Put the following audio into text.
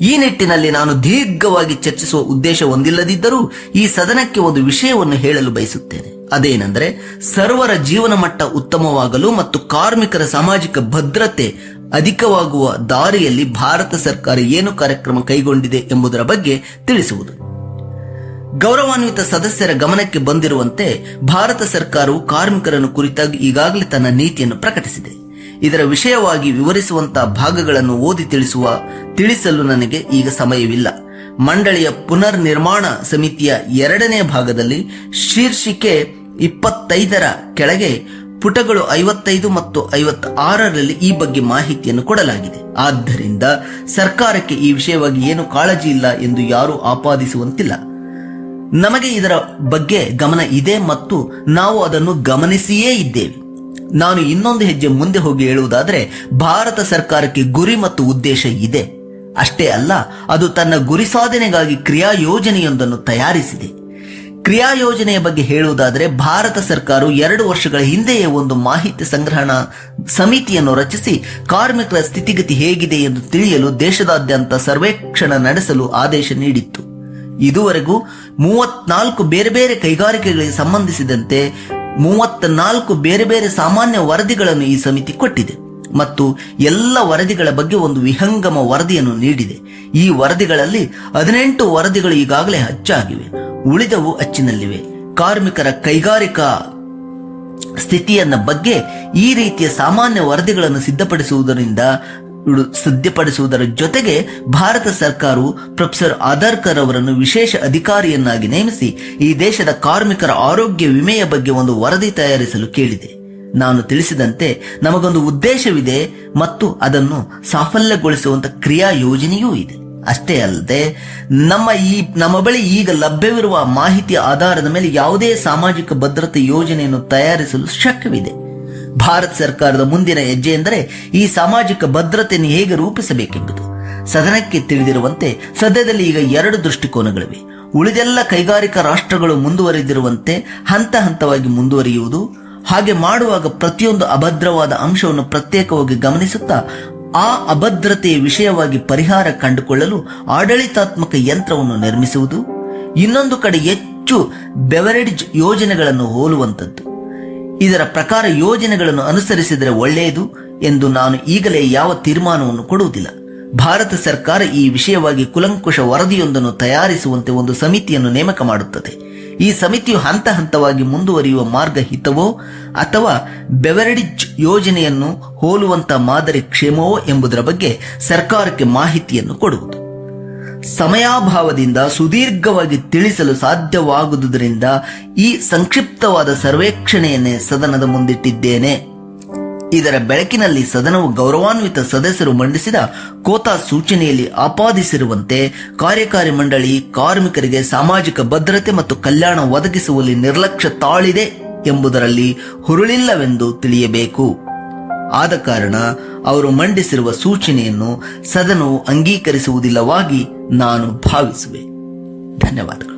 ಈ ನಿಟ್ಟಿನಲ್ಲಿ ನಾನು ದೀರ್ಘವಾಗಿ ಚರ್ಚಿಸುವ ಉದ್ದೇಶ ಹೊಂದಿಲ್ಲದಿದ್ದರೂ ಈ ಸದನಕ್ಕೆ ಒಂದು ವಿಷಯವನ್ನು ಹೇಳಲು ಬಯಸುತ್ತೇನೆ ಅದೇನೆಂದರೆ ಸರ್ವರ ಜೀವನ ಮಟ್ಟ ಉತ್ತಮವಾಗಲು ಮತ್ತು ಕಾರ್ಮಿಕರ ಸಾಮಾಜಿಕ ಭದ್ರತೆ ಅಧಿಕವಾಗುವ ದಾರಿಯಲ್ಲಿ ಭಾರತ ಸರ್ಕಾರ ಏನು ಕಾರ್ಯಕ್ರಮ ಕೈಗೊಂಡಿದೆ ಎಂಬುದರ ಬಗ್ಗೆ ತಿಳಿಸುವುದು ಗೌರವಾನ್ವಿತ ಸದಸ್ಯರ ಗಮನಕ್ಕೆ ಬಂದಿರುವಂತೆ ಭಾರತ ಸರ್ಕಾರವು ಕಾರ್ಮಿಕರನ್ನು ಕುರಿತಾಗಿ ಈಗಾಗಲೇ ತನ್ನ ನೀತಿಯನ್ನು ಪ್ರಕಟಿಸಿದೆ ಇದರ ವಿಷಯವಾಗಿ ವಿವರಿಸುವಂತಹ ಭಾಗಗಳನ್ನು ಓದಿ ತಿಳಿಸುವ ತಿಳಿಸಲು ನನಗೆ ಈಗ ಸಮಯವಿಲ್ಲ ಮಂಡಳಿಯ ಪುನರ್ ನಿರ್ಮಾಣ ಸಮಿತಿಯ ಎರಡನೇ ಭಾಗದಲ್ಲಿ ಶೀರ್ಷಿಕೆ ಇಪ್ಪತ್ತೈದರ ಕೆಳಗೆ ಪುಟಗಳು ಐವತ್ತೈದು ಮತ್ತು ಐವತ್ತ ಆರರಲ್ಲಿ ಈ ಬಗ್ಗೆ ಮಾಹಿತಿಯನ್ನು ಕೊಡಲಾಗಿದೆ ಆದ್ದರಿಂದ ಸರ್ಕಾರಕ್ಕೆ ಈ ವಿಷಯವಾಗಿ ಏನು ಕಾಳಜಿ ಇಲ್ಲ ಎಂದು ಯಾರೂ ಆಪಾದಿಸುವಂತಿಲ್ಲ ನಮಗೆ ಇದರ ಬಗ್ಗೆ ಗಮನ ಇದೆ ಮತ್ತು ನಾವು ಅದನ್ನು ಗಮನಿಸಿಯೇ ಇದ್ದೇವೆ ನಾನು ಇನ್ನೊಂದು ಹೆಜ್ಜೆ ಮುಂದೆ ಹೋಗಿ ಹೇಳುವುದಾದರೆ ಭಾರತ ಸರ್ಕಾರಕ್ಕೆ ಗುರಿ ಮತ್ತು ಉದ್ದೇಶ ಇದೆ ಅಷ್ಟೇ ಅಲ್ಲ ಅದು ತನ್ನ ಗುರಿ ಸಾಧನೆಗಾಗಿ ಕ್ರಿಯಾ ಯೋಜನೆಯೊಂದನ್ನು ತಯಾರಿಸಿದೆ ಕ್ರಿಯಾ ಯೋಜನೆಯ ಬಗ್ಗೆ ಹೇಳುವುದಾದರೆ ಭಾರತ ಸರ್ಕಾರವು ಎರಡು ವರ್ಷಗಳ ಹಿಂದೆಯೇ ಒಂದು ಮಾಹಿತಿ ಸಂಗ್ರಹಣಾ ಸಮಿತಿಯನ್ನು ರಚಿಸಿ ಕಾರ್ಮಿಕರ ಸ್ಥಿತಿಗತಿ ಹೇಗಿದೆ ಎಂದು ತಿಳಿಯಲು ದೇಶದಾದ್ಯಂತ ಸರ್ವೇಕ್ಷಣ ನಡೆಸಲು ಆದೇಶ ನೀಡಿತ್ತು ಇದುವರೆಗೂ ಮೂವತ್ನಾಲ್ಕು ಬೇರೆ ಬೇರೆ ಕೈಗಾರಿಕೆಗಳಿಗೆ ಸಂಬಂಧಿಸಿದಂತೆ ಮೂವತ್ನಾಲ್ಕು ಬೇರೆ ಬೇರೆ ಸಾಮಾನ್ಯ ವರದಿಗಳನ್ನು ಈ ಸಮಿತಿ ಕೊಟ್ಟಿದೆ ಮತ್ತು ಎಲ್ಲ ವರದಿಗಳ ಬಗ್ಗೆ ಒಂದು ವಿಹಂಗಮ ವರದಿಯನ್ನು ನೀಡಿದೆ ಈ ವರದಿಗಳಲ್ಲಿ ಹದಿನೆಂಟು ವರದಿಗಳು ಈಗಾಗಲೇ ಅಚ್ಚಾಗಿವೆ ಉಳಿದವು ಅಚ್ಚಿನಲ್ಲಿವೆ ಕಾರ್ಮಿಕರ ಕೈಗಾರಿಕಾ ಸ್ಥಿತಿಯನ್ನ ಬಗ್ಗೆ ಈ ರೀತಿಯ ಸಾಮಾನ್ಯ ವರದಿಗಳನ್ನು ಸಿದ್ಧಪಡಿಸುವುದರಿಂದ ಇಡು- ಸಿದ್ಧಪಡಿಸುವುದರ ಜೊತೆಗೆ ಭಾರತ ಸರ್ಕಾರವು ಪ್ರೊಫೆಸರ್ ಆಧಾರ್ಕರ್ ಅವರನ್ನು ವಿಶೇಷ ಅಧಿಕಾರಿಯನ್ನಾಗಿ ನೇಮಿಸಿ ಈ ದೇಶದ ಕಾರ್ಮಿಕರ ಆರೋಗ್ಯ ವಿಮೆಯ ಬಗ್ಗೆ ಒಂದು ವರದಿ ತಯಾರಿಸಲು ಕೇಳಿದೆ ನಾನು ತಿಳಿಸಿದಂತೆ ನಮಗೊಂದು ಉದ್ದೇಶವಿದೆ ಮತ್ತು ಅದನ್ನು ಸಾಫಲ್ಯಗೊಳಿಸುವಂತ ಕ್ರಿಯಾ ಯೋಜನೆಯೂ ಇದೆ ಅಷ್ಟೇ ಅಲ್ಲದೆ ನಮ್ಮ ಈ ನಮ್ಮ ಬಳಿ ಈಗ ಲಭ್ಯವಿರುವ ಮಾಹಿತಿಯ ಆಧಾರದ ಮೇಲೆ ಯಾವುದೇ ಸಾಮಾಜಿಕ ಭದ್ರತೆ ಯೋಜನೆಯನ್ನು ತಯಾರಿಸಲು ಶಕ್ಯವಿದೆ ಭಾರತ ಸರ್ಕಾರದ ಮುಂದಿನ ಹೆಜ್ಜೆ ಎಂದರೆ ಈ ಸಾಮಾಜಿಕ ಭದ್ರತೆಯನ್ನು ಹೇಗೆ ರೂಪಿಸಬೇಕೆಂಬುದು ಸದನಕ್ಕೆ ತಿಳಿದಿರುವಂತೆ ಸದ್ಯದಲ್ಲಿ ಈಗ ಎರಡು ದೃಷ್ಟಿಕೋನಗಳಿವೆ ಉಳಿದೆಲ್ಲ ಕೈಗಾರಿಕಾ ರಾಷ್ಟ್ರಗಳು ಮುಂದುವರೆದಿರುವಂತೆ ಹಂತ ಹಂತವಾಗಿ ಮುಂದುವರಿಯುವುದು ಹಾಗೆ ಮಾಡುವಾಗ ಪ್ರತಿಯೊಂದು ಅಭದ್ರವಾದ ಅಂಶವನ್ನು ಪ್ರತ್ಯೇಕವಾಗಿ ಗಮನಿಸುತ್ತಾ ಆ ಅಭದ್ರತೆಯ ವಿಷಯವಾಗಿ ಪರಿಹಾರ ಕಂಡುಕೊಳ್ಳಲು ಆಡಳಿತಾತ್ಮಕ ಯಂತ್ರವನ್ನು ನಿರ್ಮಿಸುವುದು ಇನ್ನೊಂದು ಕಡೆ ಹೆಚ್ಚು ಬೆವರೇಜ್ ಯೋಜನೆಗಳನ್ನು ಹೋಲುವಂಥದ್ದು ಇದರ ಪ್ರಕಾರ ಯೋಜನೆಗಳನ್ನು ಅನುಸರಿಸಿದರೆ ಒಳ್ಳೆಯದು ಎಂದು ನಾನು ಈಗಲೇ ಯಾವ ತೀರ್ಮಾನವನ್ನು ಕೊಡುವುದಿಲ್ಲ ಭಾರತ ಸರ್ಕಾರ ಈ ವಿಷಯವಾಗಿ ಕುಲಂಕುಷ ವರದಿಯೊಂದನ್ನು ತಯಾರಿಸುವಂತೆ ಒಂದು ಸಮಿತಿಯನ್ನು ನೇಮಕ ಮಾಡುತ್ತದೆ ಈ ಸಮಿತಿಯು ಹಂತ ಹಂತವಾಗಿ ಮುಂದುವರಿಯುವ ಮಾರ್ಗ ಹಿತವೋ ಅಥವಾ ಬೆವರಡಿಜ್ ಯೋಜನೆಯನ್ನು ಹೋಲುವಂತ ಮಾದರಿ ಕ್ಷೇಮವೋ ಎಂಬುದರ ಬಗ್ಗೆ ಸರ್ಕಾರಕ್ಕೆ ಮಾಹಿತಿಯನ್ನು ಕೊಡುವುದು ಸಮಯಾಭಾವದಿಂದ ಸುದೀರ್ಘವಾಗಿ ತಿಳಿಸಲು ಸಾಧ್ಯವಾಗುವುದರಿಂದ ಈ ಸಂಕ್ಷಿಪ್ತವಾದ ಸರ್ವೇಕ್ಷಣೆಯನ್ನೇ ಸದನದ ಮುಂದಿಟ್ಟಿದ್ದೇನೆ ಇದರ ಬೆಳಕಿನಲ್ಲಿ ಸದನವು ಗೌರವಾನ್ವಿತ ಸದಸ್ಯರು ಮಂಡಿಸಿದ ಕೋತಾ ಸೂಚನೆಯಲ್ಲಿ ಆಪಾದಿಸಿರುವಂತೆ ಕಾರ್ಯಕಾರಿ ಮಂಡಳಿ ಕಾರ್ಮಿಕರಿಗೆ ಸಾಮಾಜಿಕ ಭದ್ರತೆ ಮತ್ತು ಕಲ್ಯಾಣ ಒದಗಿಸುವಲ್ಲಿ ನಿರ್ಲಕ್ಷ್ಯ ತಾಳಿದೆ ಎಂಬುದರಲ್ಲಿ ಹುರುಳಿಲ್ಲವೆಂದು ತಿಳಿಯಬೇಕು ಆದ ಕಾರಣ ಅವರು ಮಂಡಿಸಿರುವ ಸೂಚನೆಯನ್ನು ಸದನವು ಅಂಗೀಕರಿಸುವುದಿಲ್ಲವಾಗಿ ನಾನು ಭಾವಿಸುವೆ ಧನ್ಯವಾದಗಳು